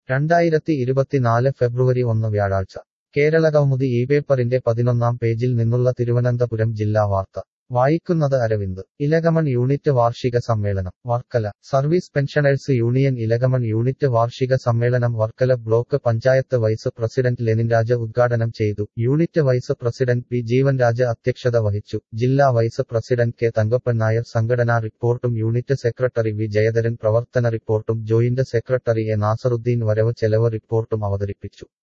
രണ്ടായിരത്തി ഇരുപത്തിനാല് ഫെബ്രുവരി ഒന്ന് വ്യാഴാഴ്ച കേരളകൗമുദി ഈ പേപ്പറിന്റെ പതിനൊന്നാം പേജിൽ നിന്നുള്ള തിരുവനന്തപുരം ജില്ലാ വാർത്ത വായിക്കുന്നത് അരവിന്ദ് ഇലകമൺ യൂണിറ്റ് വാർഷിക സമ്മേളനം Varkala service pensioners union Elakamon unit വാർഷിക സമ്മേളനം Varkala block panchayat vice president Leninraj ഉദ്ഘാടനം ചെയ്തു unit vice president P Jeevanraj അധ്യക്ഷത വഹിച്ചു ജില്ലാ vice president K Thankappan Nair സംഘടനാ റിപ്പോർട്ടും യൂണിറ്റ് സെക്രട്ടറി വി ജയധരൻ പ്രവർത്തന റിപ്പോർട്ടും ജോയിന്റ് സെക്രട്ടറി എ നാസറുദ്ദീൻ വരവ് ചെലവ് റിപ്പോർട്ടും അവതരിപ്പിച്ചു